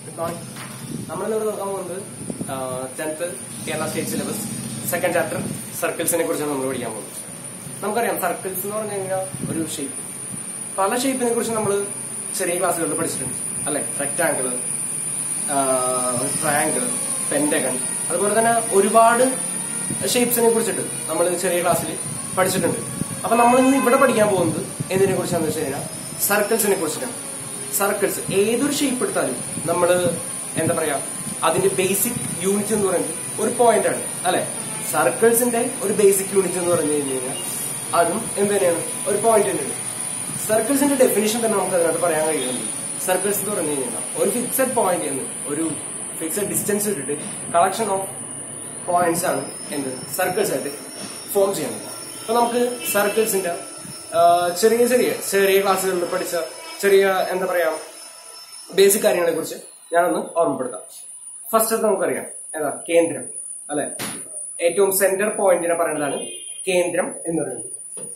Good morning നമ്മളിവിടെ നോക്കാൻ പോകുന്നത് tenth Kerala state syllabus second chapter സർക്കിൾസിനെ കുറിച്ചാണ് നമ്മൾ പഠിക്കാൻ പോകുന്നത് നമുക്കറിയാം സർക്കിൾസ് എന്ന് പറഞ്ഞു കഴിഞ്ഞാൽ ഒരു ഷേപ്പ് പല ഷേപ്പിനെ കുറിച്ച് നമ്മൾ ചെറിയ ക്ലാസ്സുകളിൽ പഠിച്ചിട്ടുണ്ട് അല്ലെ റെക്ടാങ്കിള് ട്രയാങ്കിൾ പെന്റഗൺ അതുപോലെ തന്നെ ഒരുപാട് ഷേപ്സിനെ കുറിച്ചിട്ട് നമ്മൾ ചെറിയ ക്ലാസ്സിൽ പഠിച്ചിട്ടുണ്ട് അപ്പൊ നമ്മൾ ഇന്ന് ഇവിടെ പഠിക്കാൻ പോകുന്നത് എന്തിനെ കുറിച്ചാണെന്ന് വെച്ച് കഴിഞ്ഞാൽ സർക്കിൾസിനെ കുറിച്ചിട്ടാണ് സർക്കിൾസ് ഏതൊരു ഷേപ്പ് എടുത്താലും നമ്മൾ എന്താ പറയാ അതിന്റെ ബേസിക് യൂണിറ്റ് എന്ന് പറയുന്നത് ഒരു പോയിന്റ് ആണ് അല്ലെ സർക്കിൾസിന്റെ ഒരു ബേസിക് യൂണിറ്റ് എന്ന് പറഞ്ഞു കഴിഞ്ഞു കഴിഞ്ഞാൽ അതും എന്ത് തന്നെയാണ് ഒരു പോയിന്റ് തന്നെയാണ് സർക്കിൾസിന്റെ ഡെഫിനിഷൻ തന്നെ നമുക്ക് അതിനകത്ത് പറയാൻ കഴിയുന്നുണ്ട് സർക്കിൾസ് എന്ന് പറഞ്ഞു കഴിഞ്ഞാൽ ഒരു ഫിക്സഡ് പോയിന്റ് എന്ന് ഒരു ഫിക്സഡ് ഡിസ്റ്റൻസ് ഇട്ടിട്ട് കളക്ഷൻ ഓഫ് പോയിന്റ്സ് ആണ് എന്ത് സർക്കിൾസ് ആയിട്ട് ഫോം ചെയ്യുന്നത് അപ്പൊ നമുക്ക് സർക്കിൾസിന്റെ ചെറിയ ചെറിയ ചെറിയ ക്ലാസ്സുകളിൽ പഠിച്ച ചെറിയ എന്താ പറയാ ബേസിക് കാര്യങ്ങളെ കുറിച്ച് ഞാനൊന്ന് ഓർമ്മപ്പെടുത്താം ഫസ്റ്റ് നമുക്കറിയാം ഏതാ കേന്ദ്രം അല്ലെ ഏറ്റവും സെന്റർ പോയിന്റിനെ പറയുന്നതാണ് കേന്ദ്രം എന്ന് പറയുന്നത്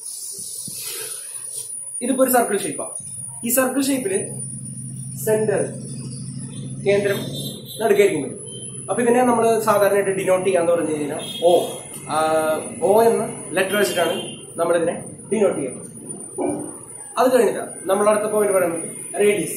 ഇതിപ്പോ ഒരു സർക്കിൾ ഷേപ്പാണ് ഈ സർക്കിൾ ഷേപ്പില് സെന്റർ കേന്ദ്രം നടുക്കായിരിക്കും അപ്പൊ ഇതിനെ നമ്മൾ സാധാരണയായിട്ട് ഡിനോട്ട് ചെയ്യാന്ന് പറഞ്ഞു കഴിഞ്ഞാൽ ഓ ഓ എന്ന ലെറ്റർ വെച്ചിട്ടാണ് നമ്മൾ ഇതിനെ ഡിനോട്ട് ചെയ്യുന്നത് അത് കഴിഞ്ഞിട്ട് നമ്മൾ അടുത്ത പോയിന്റ് പറയുന്നത് റേഡിയസ്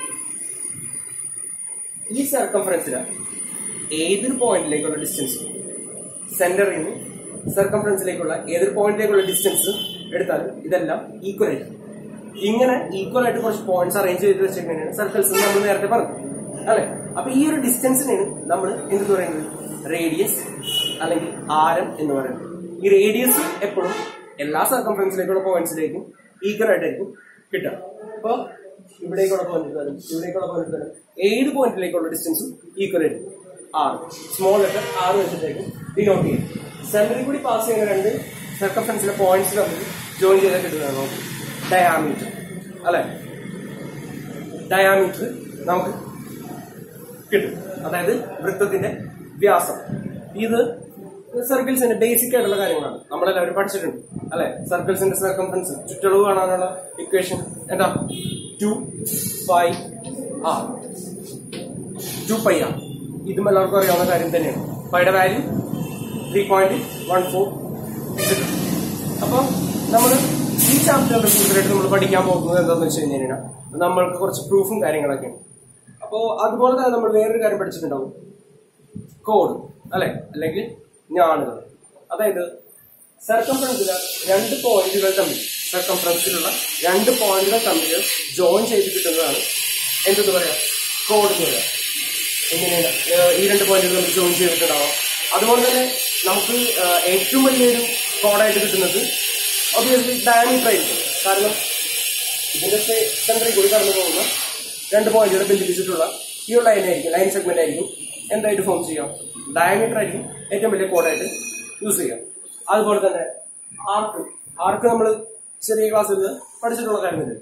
ഈ സർക്കംഫറൻസിന് ഏതൊരു പോയിന്റിലേക്കുള്ള ഡിസ്റ്റൻസ് സെന്ററിൽ നിന്ന് സർക്കംഫറൻസിലേക്കുള്ള ഏതൊരു പോയിന്റിലേക്കുള്ള ഡിസ്റ്റൻസ് എടുത്താലും ഇതെല്ലാം ഈക്വൽ ആയിട്ട് ഇങ്ങനെ ഈക്വൽ ആയിട്ട് കുറച്ച് പോയിന്റ്സ് അറേഞ്ച് ചെയ്ത് വെച്ചിട്ടുണ്ടെങ്കിൽ സർക്കിൾസ് നമ്മൾ നേരത്തെ പറഞ്ഞു അല്ലെ അപ്പൊ ഈ ഒരു ഡിസ്റ്റൻസിനാണ് നമ്മൾ എന്ത് പറയുന്നത് റേഡിയസ് അല്ലെങ്കിൽ ആരം എന്ന് പറയുന്നത് ഈ റേഡിയസ് എപ്പോഴും എല്ലാ സർക്കംഫറൻസിലേക്കുള്ള പോയിന്റ്സിലേക്കും ഈക്വൽ ആയിട്ടായിരിക്കും കിട്ടുക അപ്പൊ ഇവിടേക്കുള്ള പോയിന്റ് എടുത്താലും ഇവിടേക്കുള്ള പോയിന്റ് എടുത്താലും ഏത് പോയിന്റിലേക്കുള്ള ഡിസ്റ്റൻസും ഈക്വൽ ആയിരിക്കും ആറ് സ്മോൾ ലെറ്റർ ആറ് വെച്ചിട്ടായിരിക്കും ഡിനോട്ട് ചെയ്യും സെന്ററിൽ കൂടി പാസ് ചെയ്യുന്ന രണ്ട് സർക്കംഫറൻസിലെ പോയിന്റ്സ് തമ്മിൽ ജോയിൻ ചെയ്താൽ കിട്ടുന്നതാണ് നമുക്ക് ഡയാമീറ്റർ അല്ലെ ഡയാമീറ്റർ നമുക്ക് കിട്ടും അതായത് വൃത്തത്തിന്റെ വ്യാസം ഇത് സർക്കിൾസിന്റെ ബേസിക് ആയിട്ടുള്ള കാര്യങ്ങളാണ് നമ്മളെല്ലാവരും പഠിച്ചിട്ടുണ്ട് അല്ലെ സർക്കിൾസിന്റെ സർക്കംഫറൻസ് ചുറ്റളവ് കാണാനുള്ള ഇക്വേഷൻ എന്താ two five R two pi R ഇതും എല്ലാവർക്കും അറിയാവുന്ന കാര്യം തന്നെയാണ് പൈയുടെ value three point one four അപ്പൊ നമ്മൾ ഈ ചാപ്റ്ററിന്റെ കൂടുതലായിട്ട് നമ്മൾ പഠിക്കാൻ പോകുന്നത് എന്താണെന്ന് വെച്ച് കഴിഞ്ഞാൽ നമ്മൾക്ക് കുറച്ച് പ്രൂഫും കാര്യങ്ങളൊക്കെയാണ് അപ്പോ അതുപോലെ തന്നെ നമ്മൾ വേറൊരു കാര്യം പഠിച്ചിട്ടുണ്ടാവും കോഡ് അല്ലെ അല്ലെങ്കിൽ ഞാണുകൾ അതായത് സർക്കംഫറൻസിലെ രണ്ട് പോയിന്റുകൾ തമ്മിൽ സർക്കംഫറൻസിലുള്ള രണ്ട് പോയിന്റുകൾ തമ്മിൽ ജോയിൻ ചെയ്ത് കിട്ടുന്നതാണ് എന്തെന്ന് പറയാം കോഡ് എന്ന് പറയാം എങ്ങനെയാണ് ഈ രണ്ട് പോയിന്റുകൾ തമ്മിൽ ജോയിൻ ചെയ്തിട്ടുണ്ടാവാം അതുപോലെ തന്നെ നമുക്ക് ഏറ്റവും വലിയൊരു കോഡായിട്ട് കിട്ടുന്നത് ഒബിയസ്ലി ഡയമീറ്റർ ആയിരിക്കും കാരണം ഇതിന്റെ സെന്ററിൽ കൂടി കടന്നു പോകുന്ന രണ്ട് പോയിന്റുകൾ ബന്ധിപ്പിച്ചിട്ടുള്ള ഈ ഒരു ലൈൻ ആയിരിക്കും ലൈൻ സെഗ്മെന്റ് ആയിരിക്കും എന്തായിട്ട് ഫോം ചെയ്യാം ഡയമീറ്റർ ആയിരിക്കും ഏറ്റവും വലിയ കോഡായിട്ട് യൂസ് ചെയ്യാം അതുപോലെ തന്നെ ആർക്ക് ആർക്ക് നമ്മൾ ചെറിയ ക്ലാസ്സിൽ പഠിച്ചിട്ടുള്ള കാര്യമില്ല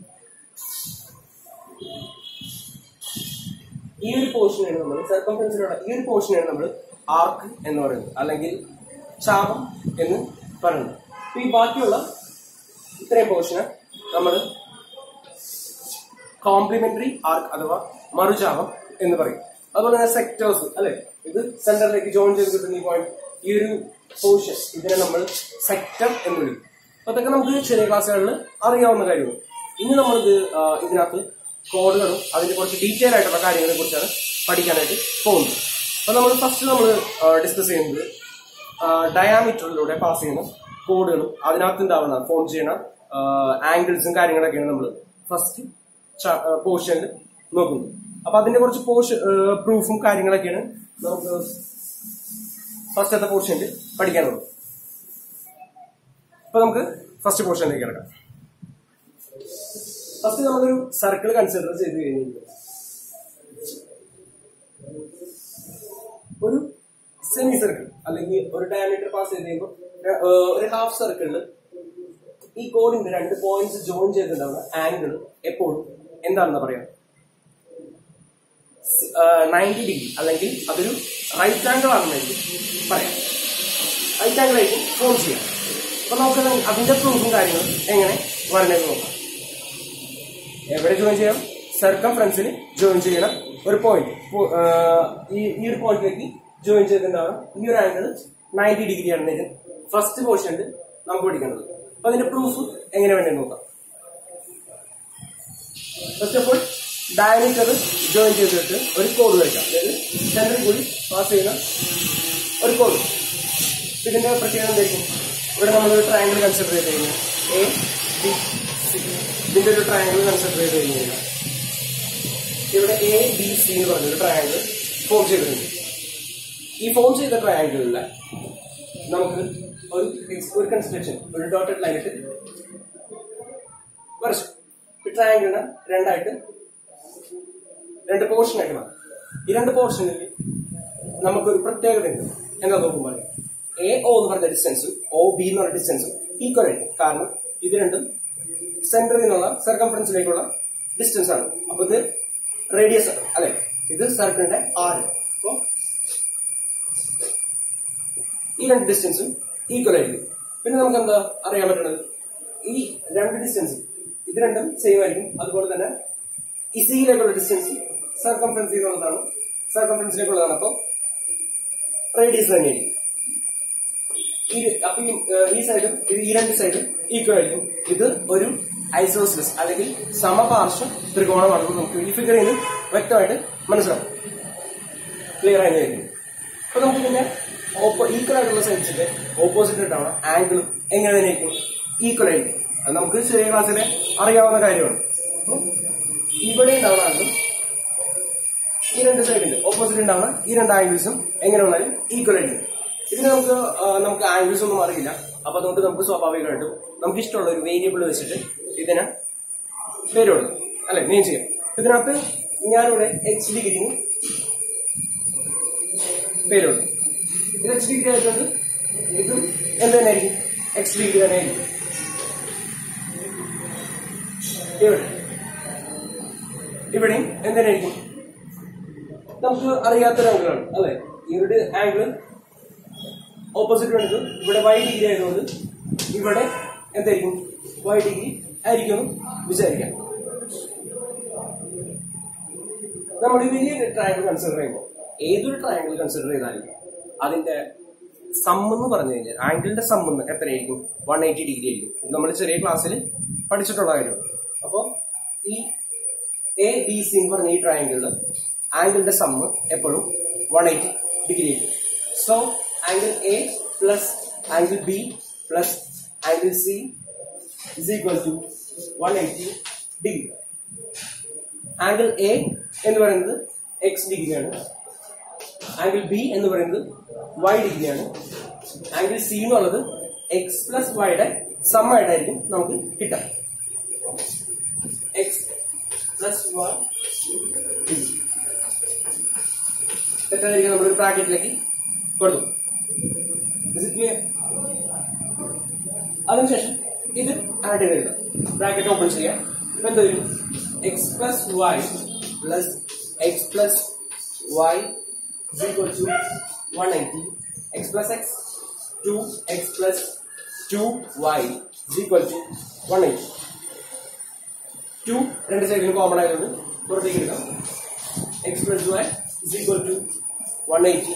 ഈ ഒരു പോർഷനാണ് നമ്മൾ സർക്കംഫറൻസിലുള്ള ഈ ഒരു പോർഷനാണ് നമ്മൾ ആർക്ക് എന്ന് പറയുന്നത് അല്ലെങ്കിൽ ചാപം എന്ന് പറയുന്നത് അപ്പൊ ഈ ബാക്കിയുള്ള ഇത്രയും പോർഷന് നമ്മൾ കോംപ്ലിമെന്ററി ആർക്ക് അഥവാ മറുചാപം എന്ന് പറയും അതുപോലെ തന്നെ സെക്ടേഴ്സ് അല്ലെ ഇത് സെന്ററിലേക്ക് ജോയിൻ ചെയ്ത് കിട്ടുന്ന ഈ പോയിന്റ് ഈ ഒരു പോർഷൻ ഇതിനെ നമ്മൾ സെക്ടർ എന്ന് വിളിക്കും അപ്പൊ അതൊക്കെ നമുക്ക് ചെറിയ ക്ലാസ്സുകളിൽ അറിയാവുന്ന കാര്യമാണ് ഇനി നമ്മൾ ഇത് ഇതിനകത്ത് കോഡുകളും അതിന്റെ കുറച്ച് ഡീറ്റെയിൽ ആയിട്ടുള്ള കാര്യങ്ങളെ കുറിച്ചാണ് പഠിക്കാനായിട്ട് പോകുന്നത് അപ്പൊ നമ്മൾ ഫസ്റ്റ് നമ്മൾ ഡിസ്കസ് ചെയ്യുന്നത് ഡയാമീറ്ററിലൂടെ പാസ് ചെയ്യുന്ന കോഡുകളും അതിനകത്ത് ഉണ്ടാവുന്ന ഫോം ചെയ്യുന്ന ആംഗിൾസും കാര്യങ്ങളൊക്കെയാണ് നമ്മൾ ഫസ്റ്റ് പോർഷനിൽ നോക്കുന്നത് അപ്പൊ അതിന്റെ കുറച്ച് പോർഷൻ പ്രൂഫും കാര്യങ്ങളൊക്കെയാണ് നമുക്ക് ഫസ്റ്റത്തെ പോർഷനിൽ പഠിക്കാനുള്ളത് അപ്പൊ നമുക്ക് ഫസ്റ്റ് പോർഷനിലേക്ക് ഇറങ്ങാം ഫസ്റ്റ് നമ്മളൊരു സർക്കിൾ കൺസിഡർ ചെയ്ത് കഴിഞ്ഞാൽ ഒരു സെമി സർക്കിൾ അല്ലെങ്കിൽ ഒരു ഡയമീറ്റർ പാസ് ചെയ്ത് കഴിയുമ്പോൾ ഒരു ഹാഫ് സർക്കിളിൽ ഈ കോഡിന്റെ രണ്ട് പോയിന്റ്സ് ജോയിൻ ചെയ്തിട്ടുണ്ടാവുന്ന ആംഗിൾ എപ്പോഴും എന്താണെന്ന് പറയാം നയൻറ്റി ഡിഗ്രി അല്ലെങ്കിൽ അതൊരു റൈറ്റ് ആംഗിൾ ആണെന്നായിരിക്കും പറയാം റൈറ്റ് ആംഗിൾ ആയിരിക്കും ഫോം ചെയ്യാം അപ്പൊ നമുക്ക് അതിന്റെ പ്രൂഫും കാര്യങ്ങളും എങ്ങനെ വരണമെന്ന് നോക്കാം എവിടെ ജോയിൻ ചെയ്യാം സർക്കംഫറൻസിൽ ജോയിൻ ചെയ്യണ ഒരു പോയിന്റ് ഈ ഈ ഒരു പോയിന്റിലേക്ക് ജോയിൻ ചെയ്തിട്ടുണ്ടാവണം ഈ ഒരു ആംഗിൾ നയൻറ്റി ഡിഗ്രി ആണ് ഇതിന് ഫസ്റ്റ് പോർഷനിൽ നമുക്ക് പഠിക്കേണ്ടത് അപ്പൊ അതിന്റെ പ്രൂഫ് എങ്ങനെ വേണ്ടി നോക്കാം first of all diameter join ചെയ്തിട്ട് ഒരു കോഡ് വയ്ക്കാം അതായത് സെന്ററിൽ കൂടി പാസ് ചെയ്യുന്ന ഒരു കോഡ് ഇതിന്റെ പ്രത്യേകത എന്തായിരിക്കും ഇവിടെ നമ്മൾ ഒരു ട്രയാങ്കിൾ കൺസിഡർ ചെയ്ത് കഴിഞ്ഞാൽ എ ബി സി ഇതിന്റെ ഒരു ട്രയാങ്കിൾ കൺസിഡർ ചെയ്ത് കഴിഞ്ഞ് കഴിഞ്ഞാൽ ഇവിടെ എ ബി സി എന്ന് പറഞ്ഞൊരു ട്രയാങ്കിൾ ഫോം ചെയ്തിട്ടുണ്ട് ഈ ഫോം ചെയ്ത ട്രയാങ്കിളിൽ നമുക്ക് ഒരു ഒരു കൺസ്ട്രക്ഷൻ ഒരു ഡോട്ടഡ് ലൈൻ ഇട്ട് വരച്ചു ഈ ട്രയാങ്കിളിനെ രണ്ടായിട്ട് രണ്ട് പോർഷൻ ആയിട്ട് മാറും ഈ രണ്ട് പോർഷനിൽ നമുക്കൊരു പ്രത്യേകത ഉണ്ട് എന്താ നോക്കുമ്പോൾ എ ഒ എന്ന് പറഞ്ഞ ഡിസ്റ്റൻസും ഒ ബി എന്ന് പറഞ്ഞ ഡിസ്റ്റൻസും ഈക്വൽ ആയിരിക്കും കാരണം ഇത് രണ്ടും സെന്ററിൽ നിന്നുള്ള സർക്കംഫറൻസിലേക്കുള്ള ഡിസ്റ്റൻസ് ആണ് അപ്പൊ ഇത് റേഡിയസ് ആണ് അല്ലെ ഇത് സർക്കിളിന്റെ ആറ് അപ്പോ ഈ രണ്ട് ഡിസ്റ്റൻസും ഈക്വൽ ആയിരിക്കും പിന്നെ നമുക്ക് എന്താ അറിയാൻ പറ്റുന്നത് ഈ രണ്ട് ഡിസ്റ്റൻസും ഇത് രണ്ടും സെയിം ആയിരിക്കും അതുപോലെ തന്നെ ഈ സിയിലേക്കുള്ള ഡിസ്റ്റൻസ് സർക്കംഫറൻസിലേക്കുള്ളതാണ് സർക്കംഫറൻസിലേക്കുള്ളതാണ് അപ്പോൾ റേഡിയസ് തന്നെയായിരിക്കും ഈ അപ്പൊ ഈ, ഏഹ്, ഈ സൈഡും ഇത് ഈ രണ്ട് സൈഡും ഈക്വൽ ആയിരിക്കും ഇത് ഒരു ഐസോസിലസ് അല്ലെങ്കിൽ സമപാർശ്വ ത്രികോണമാണെന്ന് നമുക്ക് ഈ ഫിഗറിൽ നിന്ന് വ്യക്തമായിട്ട് മനസ്സിലാവും ക്ലിയർ ആയിരിക്കും അപ്പൊ നമുക്ക് പിന്നെ ഓപ്പോ ഈക്വൽ ആയിട്ടുള്ള സൈഡ്സിന്റെ ഓപ്പോസിറ്റ് ആയിട്ടാണ് ആംഗിളും എങ്ങനെ തന്നെ ആയിരിക്കും ഈക്വൽ ആയിരിക്കും അത് നമുക്ക് ചെറിയ ക്ലാസ്സിലെ അറിയാവുന്ന കാര്യമാണ് അപ്പൊ ഇവിടെ ഉണ്ടാവുന്ന ആംഗിൾ ഈ രണ്ട് സൈഡിൽ ഓപ്പോസിറ്റ് ഉണ്ടാവുന്ന ഈ രണ്ട് ആംഗിൾസും എങ്ങനെ വന്നാലും ഈക്വൽ ആയിരിക്കും ഇതിന് നമുക്ക് ആ, നമുക്ക് ആംഗിൾസ് ഒന്നും അറിയില്ല അപ്പൊ അതുകൊണ്ട് നമുക്ക് സ്വാഭാവികമായിട്ടും നമുക്ക് ഇഷ്ടമുള്ള ഒരു വേരിയബിൾ വെച്ചിട്ട് ഇതിനെ പേര് കൊടുക്കും അല്ലെ മെയിൻ ചെയ്യാം ഇതിനകത്ത് ഞാനിവിടെ എക്സ് ഡിഗ്രി പേര് കൊടുക്കും ഇത് എക്സ് ഡിഗ്രി ആയിട്ടുണ്ട് ഇത് എന്ത് തന്നെയായിരിക്കും എക്സ് ഡിഗ്രി തന്നെ ആയിരിക്കും ഇവിടെ ഇവിടെയും എന്ത് തന്നെയായിരിക്കും നമുക്ക് അറിയാത്തൊരു ആംഗിളാണ് അല്ലെ ഈ ഒരു ആംഗിൾ ഓപ്പോസിറ്റ് വേണ്ടത് ഇവിടെ വൈ ഡിഗ്രി ആയതുകൊണ്ട് ഇവിടെ എന്തായിരിക്കും വൈ ഡിഗ്രി ആയിരിക്കും എന്ന് വിചാരിക്കാം നമ്മൾ ഈ വലിയ ട്രയാങ്കിൾ കൺസിഡർ ചെയ്യുമ്പോൾ ഏതൊരു ട്രയാങ്കിൾ കൺസിഡർ ചെയ്താലും അതിന്റെ സം എന്ന് പറഞ്ഞു കഴിഞ്ഞാൽ ആംഗിളിന്റെ സം എന്ന് എത്രയായിരിക്കും വൺ എയ്റ്റി ഡിഗ്രി ആയിരിക്കും ഇത് നമ്മൾ ചെറിയ ക്ലാസ്സിൽ പഠിച്ചിട്ടുള്ള കാര്യമാണ് അപ്പോൾ ഈ എ ബി സി എന്ന് പറഞ്ഞ ഈ ട്രയാങ്കിളിൽ ആംഗിളിന്റെ സമ്മ് എപ്പോഴും വൺ എയ്റ്റി ഡിഗ്രി ആയിരിക്കും so angle A plus angle B plus angle C is equal to one eighty degree angle A എന്ന് പറയുന്നത് എക്സ് ഡിഗ്രിയാണ് ആംഗിൾ ബി എന്ന് പറയുന്നത് വൈ ഡിഗ്രിയാണ് ആംഗിൾ സി എന്ന് പറയുന്നത് എക്സ് പ്ലസ് വൈയുടെ സമ്മായിട്ടായിരിക്കും നമുക്ക് കിട്ടാം എക്സ് പ്ലസ് വൈ തെറ്റായിരിക്കും നമ്മളൊരു ബ്രാക്കറ്റിലേക്ക് കൊടുത്തു Is it clear? അതിനുശേഷം ഇത് ആഡ് ചെയ്ത് എഴുതാം ബ്രാക്കറ്റ് ഓപ്പൺ ചെയ്യാം ഇപ്പൊ എന്ത് വരും X plus Y plus X plus Y equal to one eighty X plus X two X plus two Y equal to one eighty two രണ്ട് സൈഡിലും കോമൺ ആയതുകൊണ്ട് പുറത്തേക്ക് എടുക്കാം X plus Y equal to one eighty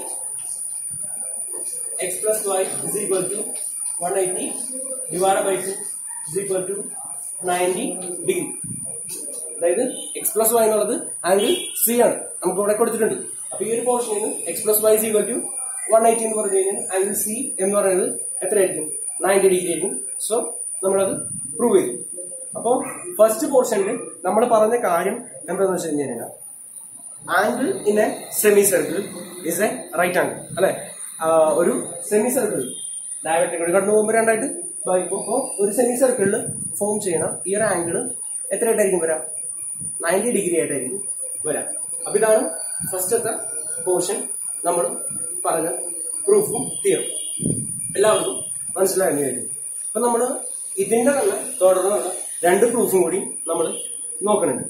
x plus y is equal to 180 divided by 2 is equal to 90 degree. അതായത് X plus Y എന്നുള്ളത് angle C ആണ് നമുക്ക് ഇവിടെ കൊടുത്തിട്ടുണ്ട് അപ്പൊ ഈ ഒരു പോർഷനിൽ നിന്ന് X plus Y C to one eighty എന്ന് പറഞ്ഞു കഴിഞ്ഞാൽ ആംഗിൾ സി എന്ന് പറയുന്നത് എത്രയായിരിക്കും നയൻറ്റി ഡിഗ്രി ആയിരിക്കും സോ നമ്മളത് പ്രൂവ് ചെയ്തു അപ്പോൾ ഫസ്റ്റ് പോർഷനിൽ നമ്മൾ പറഞ്ഞ കാര്യം എന്താണെന്ന് വെച്ച് കഴിഞ്ഞാൽ angle in a semicircle is a right angle അല്ലെ ഒരു സെമി സർക്കിൾ ഡയറക്റ്റ് കൂടി കടന്നു പോകുമ്പോൾ രണ്ടായിട്ട് ഇപ്പോൾ ഒരു സെമി സർക്കിളിൽ ഫോം ചെയ്യണം ഈ ഒരു ആംഗിൾ എത്രയായിട്ടായിരിക്കും വരാം നയൻറ്റി ഡിഗ്രി ആയിട്ടായിരിക്കും വരാം അപ്പൊ ഇതാണ് ഫസ്റ്റത്തെ പോർഷൻ നമ്മൾ പറഞ്ഞ പ്രൂഫും തിയറും എല്ലാവർക്കും മനസ്സിലായെന്ന് കരുതുന്നു അപ്പൊ നമ്മൾ ഇതിന്റെ തന്നെ തുടർന്നുള്ള രണ്ട് പ്രൂഫും കൂടി നമ്മൾ നോക്കണുണ്ട്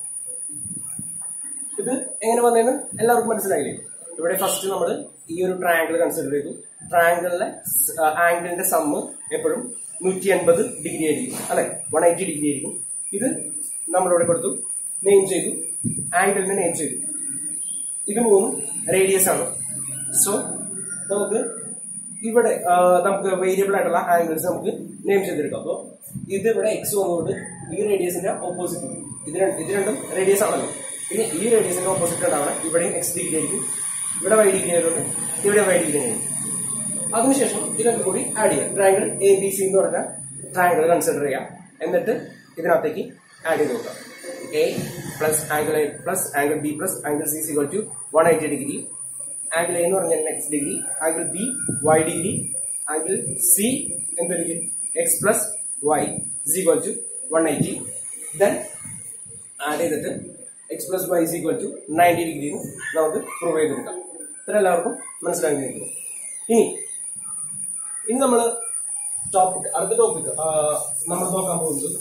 ഇത് എങ്ങനെ വന്നതെന്ന് എല്ലാവർക്കും മനസ്സിലായില്ലേ ഇവിടെ ഫസ്റ്റ് നമ്മൾ ഈ ഒരു ട്രയാങ്കിൾ കൺസിഡർ ചെയ്തു ട്രയാങ്കിളിലെ ആംഗിളിന്റെ സമ്മ് എപ്പോഴും നൂറ്റി അൻപത് ഡിഗ്രി ആയിരിക്കും അല്ലെ വൺ എയ്റ്റി ഡിഗ്രി ആയിരിക്കും ഇത് നമ്മളിവിടെ കൊടുത്തു നെയിം ചെയ്തു ആംഗിളിനെ നെയിം ചെയ്തു ഇത് മൂന്നും റേഡിയസ് ആണ് സോ നമുക്ക് ഇവിടെ ആ, നമുക്ക് വേരിയബിൾ ആയിട്ടുള്ള ആംഗിൾസ് നമുക്ക് നെയിം ചെയ്തെടുക്കാം അപ്പോൾ ഇത് ഇവിടെ എക്സ് വന്നുകൊണ്ട് ഈ റേഡിയസിന്റെ ഓപ്പോസിറ്റ് ഇത് രണ്ട് ഇത് രണ്ടും റേഡിയസ് ആണല്ലോ പിന്നെ ഈ റേഡിയസിന്റെ ഓപ്പോസിറ്റ് ഉണ്ടാവണം ഇവിടെയും എക്സ് ഡിഗ്രി ആയിരിക്കും ഇവിടെ വൈ ഡിഗ്രി ആയതുകൊണ്ട് ഇവിടെ വൈ ഡിഗ്രി ആയിരിക്കും അതിനുശേഷം ഇതൊക്കെ കൂടി ആഡ് ചെയ്യാം ട്രയാങ്കിൾ എ ബി സി എന്ന് പറഞ്ഞ ട്രയാങ്കിൾ കൺസിഡർ ചെയ്യാം എന്നിട്ട് ഇതിനകത്തേക്ക് ആഡ് ചെയ്ത് നോക്കാം A plus angle A plus angle B plus angle C is equal to one eighty degree angle A എന്ന് പറഞ്ഞാൽ X degree angle B Y degree angle C എന്തായിരിക്കും X plus Y is equal to one eighty then add ചെയ്തിട്ട് X plus Y equal to ninety degree നമുക്ക് prove ചെയ്തെടുക്കാം ഇത്ര എല്ലാവർക്കും മനസ്സിലാക്കിയിരിക്കുന്നു ഇനി ഇനി നമ്മൾ ടോപ്പിക് അടുത്ത ടോപ്പിക് നമ്മൾ നോക്കാൻ പോകുന്നത്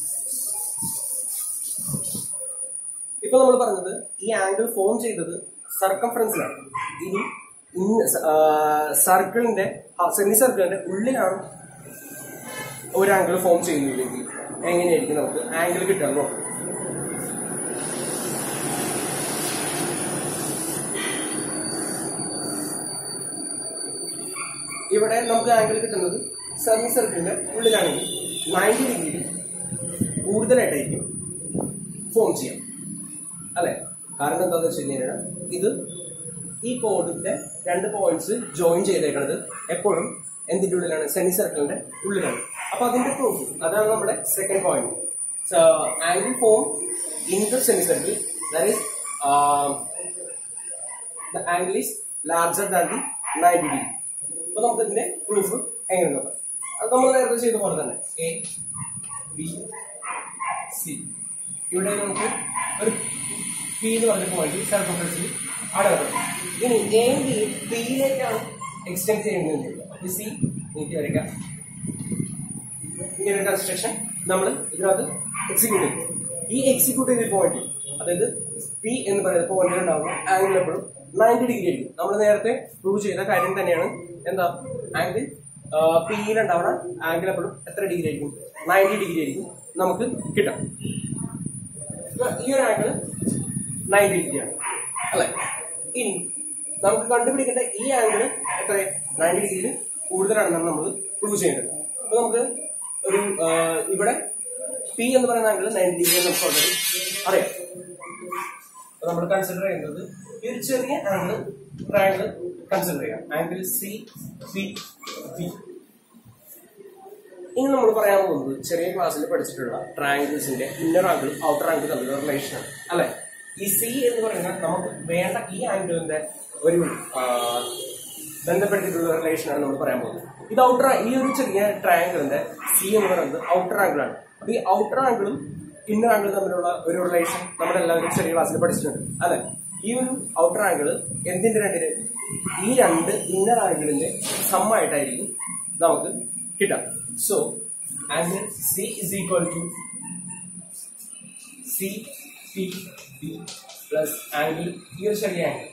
ഇപ്പൊ നമ്മൾ പറഞ്ഞത് ഈ ആംഗിൾ ഫോം ചെയ്തത് സർക്കംഫറൻസിലാണ് ഇനി സർക്കിളിന്റെ സെമി സർക്കിളിന്റെ ഉള്ളിലാണ് ഒരു ആംഗിൾ ഫോം ചെയ്യുന്നില്ലെങ്കിൽ എങ്ങനെയായിരിക്കും നമുക്ക് ആംഗിൾ കിട്ടാൻ നോക്കാം ഇവിടെ നമുക്ക് ആംഗിൾ കിട്ടുന്നത് സെമി സർക്കിളിന്റെ ഉള്ളിലാണെങ്കിൽ നയൻറ്റി ഡിഗ്രി കൂടുതലായിട്ടായിരിക്കും ഫോം ചെയ്യാം അല്ലെ കാരണം എന്താണെന്ന് വെച്ച് കഴിഞ്ഞാൽ ഇത് ഈ കോഡിന്റെ രണ്ട് പോയിന്റ്സ് ജോയിൻ ചെയ്തേക്കുന്നത് എപ്പോഴും എന്തിന്റെ ഉള്ളിലാണ് സെമി സർക്കിളിന്റെ ഉള്ളിലാണ് അപ്പൊ അതിന്റെ പ്രൂഫ് അതാണ് നമ്മുടെ second point angle form in the semicircle that is the angle is larger than the ninety degree അപ്പൊ നമുക്ക് ഇതിന്റെ പ്രൂഫ് എങ്ങനെ നോക്കാം അത് നമ്മൾ നേരത്തെ ചെയ്ത പോലെ തന്നെ എ ബി സി ഇവിടെ നമുക്ക് ഒരു പി എന്ന് പറഞ്ഞ പോയിന്റ് സർക്കംഫറൻസിൽ അടയാളപ്പെടും ഇനി എ ബി പിയിലേക്കാണ് എക്സ്റ്റെൻഡ് ചെയ്യുന്നത് സി നീട്ടി വരയ്ക്കാം ഇങ്ങനെ കൺസ്ട്രക്ഷൻ നമ്മൾ ഇതിനകത്ത് എക്സിക്യൂട്ട് ചെയ്യും ഈ എക്സിക്യൂട്ട് ചെയ്ത പോയിന്റ് അതായത് പി എന്ന് പറയുന്ന പോയിന്റിൽ ഉണ്ടാവുന്ന ആംഗിൾ എപ്പോഴും നയൻറ്റി ഡിഗ്രി ആയിരിക്കും നമ്മൾ നേരത്തെ പ്രൂവ് ചെയ്ത കാര്യം തന്നെയാണ് എന്താ ആംഗിൾ പിയിൽ ഉണ്ടാവുന്ന ആംഗിൾ എപ്പോഴും എത്ര ഡിഗ്രി ആയിരിക്കും നയൻറ്റി ഡിഗ്രി ആയിരിക്കും നമുക്ക് കിട്ടാം ഇപ്പൊ ഈ ഒരു ആംഗിൾ നയൻറ്റി ഡിഗ്രി ആണ് അല്ലെ ഇനി നമുക്ക് കണ്ടുപിടിക്കേണ്ട ഈ ആംഗിൾ എത്ര നയൻറ്റി ഡിഗ്രിയിൽ കൂടുതലാണെന്നാണ് നമ്മൾ പ്രൂവ് ചെയ്യേണ്ടത് അപ്പൊ നമുക്ക് ഒരു ആ, ഇവിടെ പി എന്ന് പറയുന്ന ആംഗിൾ നയൻറ്റി ഡിഗ്രി നമുക്ക് ഓൾറെഡി അറിയാം അപ്പൊ നമ്മൾ കൺസിഡർ ചെയ്യുന്നത് ഈ ഒരു ചെറിയ ആംഗിൾ ട്രയാംഗിൾ കൺസിഡർ ചെയ്യാം ആംഗിൾ സി പി ബി ഇനി നമ്മൾ പറയാൻ പോകുന്നത് ചെറിയ ക്ലാസ്സിൽ പഠിച്ചിട്ടുള്ള ട്രയാങ്കിൾസിന്റെ ഇന്നർ ആംഗിൾ ഔട്ടർ ആംഗിൾ തമ്മിലുള്ള റിലേഷൻ ആണ് അല്ലെ ഈ സി എന്ന് പറയുന്നത് നമുക്ക് വേണ്ട ഈ ആംഗിളിന്റെ ഒരു ആ, ബന്ധപ്പെട്ടിട്ടുള്ള റിലേഷൻ ആണ് നമ്മൾ പറയാൻ പോകുന്നത് ഇത് ഔട്ടർ ഈ ഒരു ചെറിയ ട്രയാങ്കിളിന്റെ സി എന്ന് പറയുന്നത് ഔട്ടർ ആംഗിൾ ആണ് അപ്പൊ ഈ ഔട്ടർ ആംഗിളും ഇന്നർ ആംഗിളും തമ്മിലുള്ള ഒരു റിലേഷൻ നമ്മളെല്ലാവരും ചെറിയ ക്ലാസ്സിൽ പഠിച്ചിട്ടുണ്ട് അല്ലെ ഈ ഒരു ഔട്ടർ ആംഗിൾ എന്തിന്റെ രണ്ടിന് ഈ രണ്ട് ഇന്നർ ആംഗിളിന്റെ സമ്മായിട്ടായിരിക്കും നമുക്ക് കിട്ടാം so angle C is equal to C P B plus angle ഈ ഒരു ചെറിയ ആംഗിൾ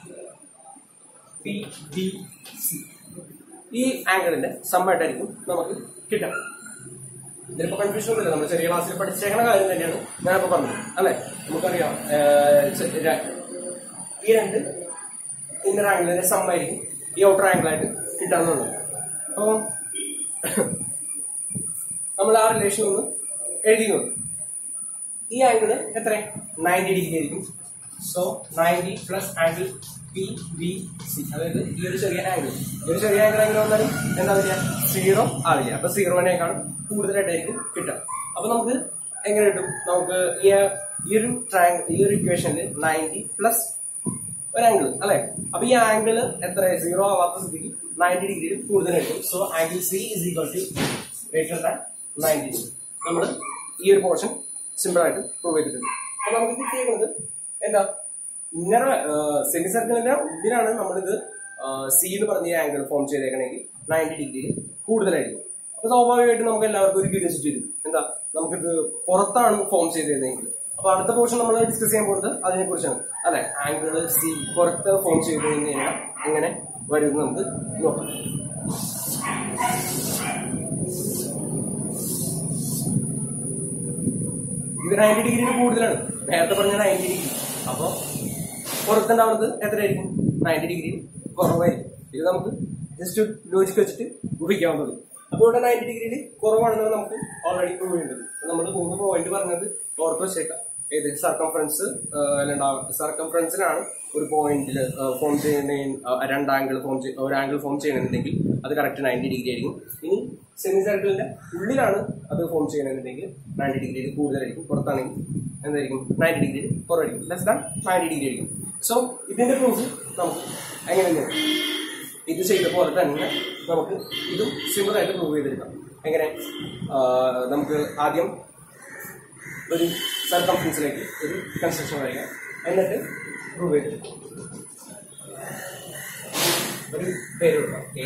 പി ഡി സി ഈ ആംഗിളിന്റെ സമ്മായിട്ടായിരിക്കും നമുക്ക് കിട്ടാം ഇതിലിപ്പോ കൺഫ്യൂഷൻ ഒന്നുമില്ല നമ്മൾ ചെറിയ ക്ലാസ്സിൽ പഠിച്ചേക്കണ കാര്യം തന്നെയാണ് ഞാനിപ്പോ പറഞ്ഞത് അല്ലെ നമുക്കറിയാം ഏഹ്, ചെ- ര- ഈ രണ്ട് ഇന്നർ ആംഗിളിന്റെ സമ്മായിരിക്കും ഈ ഔട്ടർ ആംഗിളായിട്ട് കിട്ടാവുന്നതാണ് അപ്പോ നമ്മൾ ആ റിലേഷൻ ഒന്ന് എഴുതി നോക്കും ഈ ആംഗിള് എത്ര നയൻറ്റി ഡിഗ്രി ആയിരിക്കും so ninety plus angle P B C അതായത് ഈ ഒരു ചെറിയ ആംഗിൾ ഈ ഒരു ചെറിയ ആംഗിൾ എങ്ങനെ വന്നാലും എന്താ വരിക സീറോ ആവില്ല അപ്പൊ സീറോനേക്കാളും കൂടുതലായിട്ടായിരിക്കും കിട്ടുക അപ്പൊ നമുക്ക് എങ്ങനെ കിട്ടും നമുക്ക് ഈ ഈ ഒരു ട്രയാങ്കിൾ ഈ ഒരു ഇക്വേഷനിൽ നയൻറ്റി പ്ലസ് ഒരു ആംഗിൾ അല്ലെ അപ്പൊ ഈ ആംഗിൾ എത്ര സീറോ ആവാത്ത സ്ഥിതിക്ക് നയൻറ്റി ഡിഗ്രിയിൽ കൂടുതൽ കിട്ടും so angle C is equal to greater than ninety degree നമ്മൾ ഈ ഒരു പോർഷൻ സിമ്പിൾ ആയിട്ട് പ്രൂവ് ചെയ്തിട്ടുണ്ട് അപ്പൊ നമുക്ക് കിട്ടിയിരിക്കുന്നത് എന്താ ഇങ്ങനെ സെമി സർക്കിളിന്റെ ഉള്ളിലാണ് നമ്മളിത് സി എന്ന് പറഞ്ഞ ആംഗിൾ ഫോം ചെയ്തേക്കണമെങ്കിൽ നയൻറ്റി ഡിഗ്രിയിൽ കൂടുതലായിരിക്കും അപ്പൊ സ്വാഭാവികമായിട്ടും നമുക്ക് എല്ലാവർക്കും ഒരു ക്യൂരിയോസിറ്റി വരും എന്താ നമുക്കിത് പുറത്താണ് ഫോം ചെയ്തിരുന്നെങ്കിൽ അപ്പൊ അടുത്ത പോർഷൻ നമ്മൾ ഡിസ്കസ് ചെയ്യാൻ പോകുന്നത് അതിനെ കുറിച്ചാണ് അല്ലെ ആംഗിൾ സി പുറത്ത് ഫോം ചെയ്ത് കഴിഞ്ഞാൽ എങ്ങനെ വരും എന്ന് നമുക്ക് നോക്കാം ഇത് നയൻറ്റി ഡിഗ്രിന് കൂടുതലാണ് നേരത്തെ പറഞ്ഞ നയൻറ്റി ഡിഗ്രി അപ്പൊ പുറത്തുണ്ടാവുന്നത് എത്രയായിരിക്കും നയൻറ്റി ഡിഗ്രി കുറവായിരിക്കും ഇത് നമുക്ക് ജസ്റ്റ് ലോജിക്ക് വെച്ചിട്ട് ഊഹിക്കാവുന്നത് അപ്പോൾ ഇവിടെ നയൻറ്റി ഡിഗ്രിയിൽ കുറവാണെന്ന് നമുക്ക് ഓൾറെഡി പ്രൂവ് ചെയ്യേണ്ടത് നമ്മൾ മൂന്ന് പോയിന്റ് പറഞ്ഞത് ഓർത്ത് വെച്ചേക്കാം ഏത് സർക്കംഫറൻസ് സർക്കംഫറൻസിനാണ് ഒരു പോയിന്റിൽ ഫോം ചെയ്യുന്ന രണ്ട് ആംഗിൾ ഫോം ഒരു ആംഗിൾ ഫോം ചെയ്യണമെന്നുണ്ടെങ്കിൽ അത് കറക്റ്റ് നയൻറ്റി ഡിഗ്രി ആയിരിക്കും ഇനി സെമി സർക്കിളിന്റെ ഉള്ളിലാണ് അത് ഫോം ചെയ്യണമെന്നുണ്ടെങ്കിൽ നയൻറ്റി ഡിഗ്രിയിൽ കൂടുതലായിരിക്കും പുറത്താണെങ്കിൽ എന്തായിരിക്കും നയൻറ്റി ഡിഗ്രിയിൽ കുറവായിരിക്കും ലെസ് ദാൻ നയൻറ്റി ഡിഗ്രി ആയിരിക്കും സോ ഇതിന്റെ പ്രൂഫ് നമുക്ക് എങ്ങനെയാണ് ഇത് ചെയ്ത പോലെ തന്നെ നമുക്ക് ഇതും സിമ്പിൾ ആയിട്ട് പ്രൂവ് ചെയ്തെടുക്കാം എങ്ങനെ ആ, നമുക്ക് ആദ്യം ഒരു സർക്കംഫറൻസിലേക്ക് ഒരു കൺസ്ട്രക്ഷൻ വരിക എന്നിട്ട് പ്രൂവ് ചെയ്തെടുക്കാം ഒരു പേര് കൊടുക്കാം എ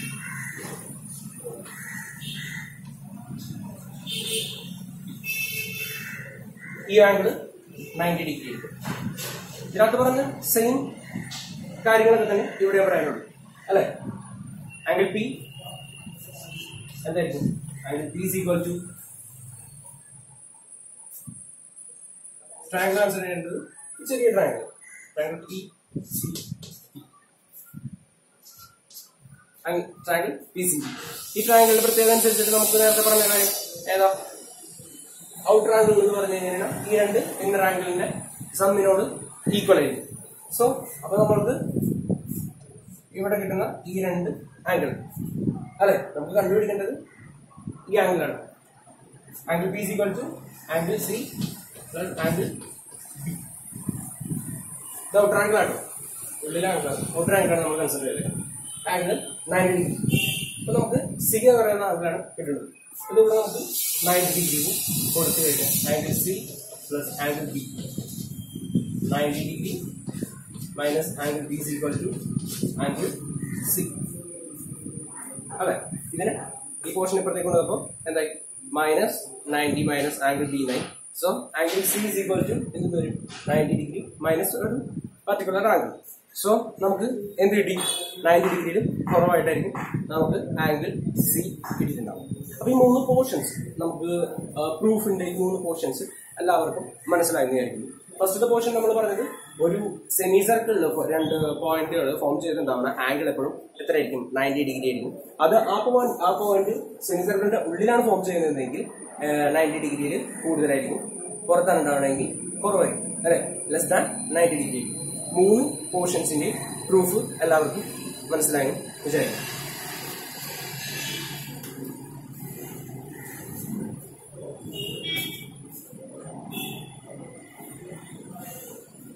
ഈ ആംഗിൾ നയൻറ്റി ഡിഗ്രി ആയിരിക്കും ഇതിനകത്ത് പറഞ്ഞ സെയിം കാര്യങ്ങളൊക്കെ തന്നെ ഇവിടെ പറയാനുള്ളൂ അല്ലെ ആംഗിൾ പി എന്തായിരിക്കും angle P is equal to triangle consider ചെയ്യേണ്ടത് ഈ ചെറിയ triangle triangle P C triangle P C ഈ ട്രയാങ്കിളിന്റെ പ്രത്യേകത അനുസരിച്ചിട്ട് നമുക്ക് നേരത്തെ പറഞ്ഞ കാര്യം ഏതാ ഔട്ടർ ആംഗിൾ എന്ന് പറഞ്ഞു കഴിഞ്ഞാൽ ഈ രണ്ട് ഇന്നർ ആംഗിളിന്റെ സമ്മിനോട് ഈക്വൽ ആയിരിക്കും സോ അപ്പൊ നമ്മൾക്ക് ഇവിടെ കിട്ടുന്ന ഈ രണ്ട് ആംഗിൾ അല്ലെ നമുക്ക് കണ്ടുപിടിക്കേണ്ടത് ഈ ആംഗിളാണ് angle P C to angle C plus angle B ഇത് ഔട്ടർ ആംഗിൾ ആണ് ഉള്ളിലെ ആംഗിളാണ് ഔട്ടർ ആംഗിളാണ് നമ്മൾ കൺസിഡർ ചെയ്തത് ആംഗിൾ നയൻറ്റി ഡിഗ്രി അപ്പൊ നമുക്ക് സി എന്ന് പറയുന്ന ആംഗിളാണ് കിട്ടുന്നത് ഇതിവിടെ നമുക്ക് നയൻറ്റി ഡിഗ്രി കൊടുത്തു കഴിഞ്ഞാൽ angle C plus angle B ninety degree minus angle B is equal to angle C അല്ലെ ഇതിന് ഈ പോർഷൻ ഇപ്പുറത്തേക്ക് കൊണ്ടുവന്നപ്പോൾ എന്തായി minus ninety minus angle B nine so angle C is equal to എന്ത് വരും നയൻറ്റി ഡിഗ്രി മൈനസ് ഒരു particular angle so നമുക്ക് എന്ത് കിട്ടി നയൻറ്റി ഡിഗ്രിയിൽ കുറവായിട്ടായിരിക്കും നമുക്ക് ആംഗിൾ സി കിട്ടിയിട്ടുണ്ടാവും അപ്പൊ ഈ മൂന്ന് പോർഷൻസ് നമുക്ക് പ്രൂഫിന്റെ ഈ മൂന്ന് പോർഷൻസ് എല്ലാവർക്കും മനസ്സിലാകുന്നതായിരിക്കും ഫസ്റ്റത്തെ പോർഷൻ നമ്മൾ പറഞ്ഞത് ഒരു സെമി സർക്കിളിൽ രണ്ട് പോയിന്റുകൾ ഫോം ചെയ്തിട്ടുണ്ടാവുന്ന ആംഗിൾ എപ്പോഴും എത്രയായിരിക്കും നയൻറ്റി ഡിഗ്രി ആയിരിക്കും അത് ആ പോയിന്റ് ആ പോയിന്റ് സെമി സർക്കിളിന്റെ ഉള്ളിലാണ് ഫോം ചെയ്യുന്നതെങ്കിൽ നയൻറ്റി ഡിഗ്രിയിൽ കൂടുതലായിരിക്കും പുറത്താണ് ഉണ്ടാവണമെങ്കിൽ കുറവായിരിക്കും അല്ലെ ലെസ് ദാൻ നയൻറ്റി ഡിഗ്രി മൂന്ന് പോർഷൻസിന്റെ പ്രൂഫ് എല്ലാവർക്കും മനസ്സിലായെന്ന് വിചാരിക്കും